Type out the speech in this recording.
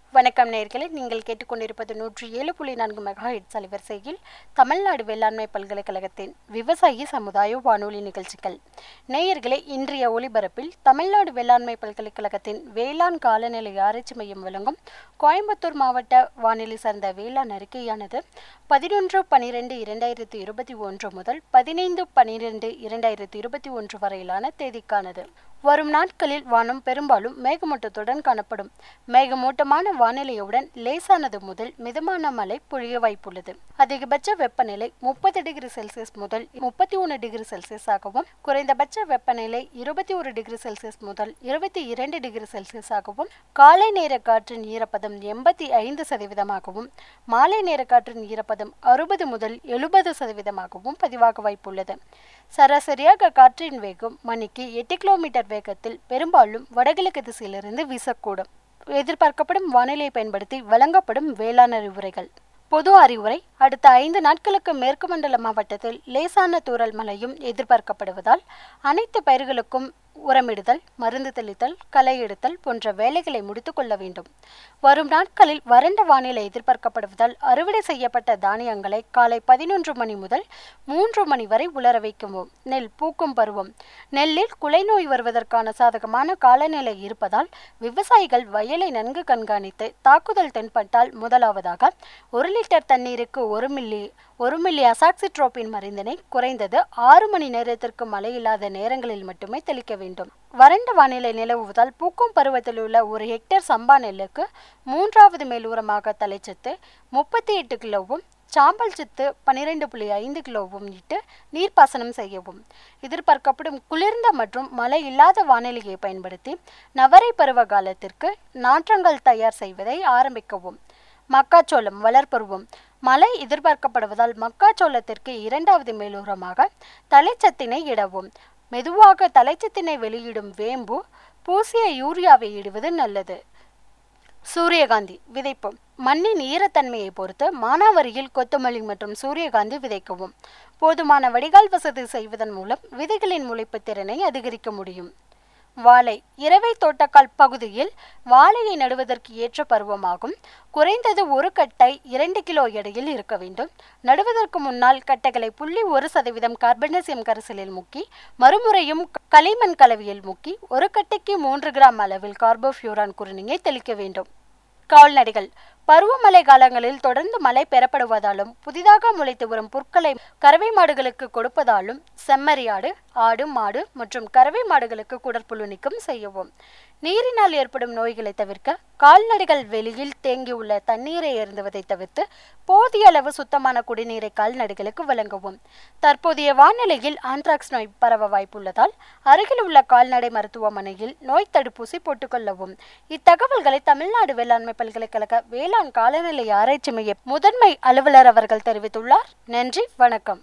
வணக்கம் நேயர்களே நீங்கள் கேட்டுக்கொண்டிருப்பது நூற்றி ஏழு புள்ளி நான்கு மெகா ஹெட்ஸ் அலைவரிசையில் தமிழ்நாடு வேளாண்மை பல்கலைக்கழகத்தின் விவசாயி சமுதாய வானொலி நிகழ்ச்சிகள் நேயர்களே இன்றைய ஒளிபரப்பில் தமிழ்நாடு வேளாண்மை பல்கலைக்கழகத்தின் வேளாண் காலநிலை ஆராய்ச்சி மையம் வழங்கும் கோயம்புத்தூர் மாவட்ட வானிலை சார்ந்த வேளாண் அறிக்கையானது பதினொன்று பனிரெண்டு இரண்டாயிரத்தி இருபத்தி ஒன்று முதல் பதினைந்து பனிரெண்டு இரண்டாயிரத்தி இருபத்தி ஒன்று வரையிலான தேதிக்கானது வரும் நாட்களில் வானம் பெரும்பாலும் மேகமூட்டத்துடன் காணப்படும் மேகமூட்டமான வானிலையுடன் லேசானது முதல் மிதமான மழை பொழிய வாய்ப்புள்ளது அதிகபட்ச வெப்பநிலை முப்பது டிகிரி செல்சியஸ் முதல் முப்பத்தி ஒன்று டிகிரி செல்சியஸ் ஆகவும் குறைந்தபட்ச வெப்பநிலை இருபத்தி ஒரு டிகிரி செல்சியஸ் முதல் இருபத்தி இரண்டு டிகிரி செல்சியஸ் ஆகவும் காலை நேர காற்றின் ஈரப்பதம் எண்பத்தி ஐந்து சதவீதமாகவும் மாலை நேர காற்றின் ஈரப்பதம் அறுபது முதல் எழுபது சதவீதமாகவும் பதிவாக வாய்ப்புள்ளது சராசரியாக காற்றின் வேகம் மணிக்கு எட்டு கிலோமீட்டர் வேகத்தில் பெரும்பாலும் வடகிழக்கு திசையிலிருந்து வீசக்கூடும் எதிர்பார்க்கப்படும் வானிலையை பயன்படுத்தி வழங்கப்படும் வேளாண் அறிவுரைகள் பொது அறிவுரை அடுத்த ஐந்து நாட்களுக்கு மேற்கு மண்டல மாவட்டத்தில் லேசான தூறல் மழையும் எதிர்பார்க்கப்படுவதால் அனைத்து பயிர்களுக்கும் உரமிடுதல் மருந்து தெளித்தல் களை எடுத்தல் போன்ற வேலைகளை முடித்துக் கொள்ள வேண்டும் வரும் நாட்களில் வறண்ட வானிலை எதிர்பார்க்கப்படுவதால் அறுவடை செய்யப்பட்ட தானியங்களை காலை பதினொன்று மணி முதல் மூன்று மணி வரை உலர வைக்கவும் நெல் பூக்கும் பருவம் நெல்லில் குலை நோய் வருவதற்கான சாதகமான காலநிலை இருப்பதால் விவசாயிகள் வயலை நன்கு கண்காணித்து தாக்குதல் தென்பட்டால் முதலாவதாக ஒரு லிட்டர் தண்ணீருக்கு ஒரு மில்லி ஒரு மில்லி அசாக்சிட்ரோபின் மருந்தினை குறைந்தது ஆறு மணி நேரத்திற்கு மழை இல்லாத நேரங்களில் மட்டுமே தெளிக்க வேண்டும் வறண்ட வானிலை நிலவுவதால் பூக்கும் பருவத்தில் உள்ள ஒரு ஹெக்டேர் சம்பா நெல்லுக்கு மூன்றாவது மேலூரமாக தலைச்சத்து முப்பத்தி எட்டு கிலோவும் சாம்பல் சத்து பனிரெண்டு புள்ளி ஐந்து கிலோவும் இட்டு நீர்ப்பாசனம் செய்யவும் எதிர்பார்க்கப்படும் குளிர்ந்த மற்றும் மழை இல்லாத வானிலையை பயன்படுத்தி நவரை பருவ காலத்திற்கு நாற்றங்கள் தயார் செய்வதை ஆரம்பிக்கவும் மக்காச்சோளம் வளர்ப்பருவம் மழை எதிர்பார்க்கப்படுவதால் மக்காச்சோளத்திற்கு இரண்டாவது மேலூரமாக தலைச்சத்தினை இடவும் மெதுவாக தலைச்சத்தினை வெளியிடும் வேம்பு பூசிய யூரியாவை இடுவது நல்லது சூரியகாந்தி விதைப்பு மண்ணின் ஈரத்தன்மையை பொறுத்து மானாவரியில் கொத்தமல்லி மற்றும் சூரியகாந்தி விதைக்கவும் போதுமான வடிகால் வசதி செய்வதன் மூலம் விதைகளின் முளைப்பு திறனை அதிகரிக்க முடியும் வாழை இரவை தோட்டக்கால் பகுதியில் வாழையை நடுவதற்கு ஏற்ற பருவமாகும் குறைந்தது ஒரு கட்டை இரண்டு கிலோ எடையில் இருக்க வேண்டும் நடுவதற்கு முன்னால் கட்டைகளை புள்ளி ஒரு சதவீதம் கார்பனசியம் கரைசலில் முக்கி மறுமுறையும் களிமண் கலவையில் முக்கி ஒரு கட்டைக்கு மூன்று கிராம் அளவில் கார்போஃபியூரான் குருணியை தெளிக்க வேண்டும் கால்நடைகள் பருவமழை காலங்களில் தொடர்ந்து மழை பெறப்படுவதாலும் புதிதாக முளைத்து வரும் புற்களை கறவை மாடுகளுக்கு கொடுப்பதாலும் செம்மறியாடு ஆடு மாடு மற்றும் கறவை மாடுகளுக்கு குடற்புழு நீக்கம் செய்யவும் நீரினால் ஏற்படும் நோய்களை தவிர்க்க கால்நடைகள் வெளியில் தேங்கியுள்ள தண்ணீரை எருந்துவதை தவிர்த்து போதிய அளவு சுத்தமான குடிநீரை கால்நடைகளுக்கு வழங்கவும் தற்போதைய வானிலையில் ஆந்த்ராக்ஸ் நோய் பரவ வாய்ப்புள்ளதால் அருகில் உள்ள கால்நடை மருத்துவமனையில் நோய் தடுப்பூசி போட்டுக்கொள்ளவும் இத்தகவல்களை தமிழ்நாடு வேளாண்மை பல்கலைக்கழக வேளாண் காலநிலை ஆராய்ச்சி மைய முதன்மை அலுவலர் அவர்கள் தெரிவித்துள்ளார் நன்றி வணக்கம்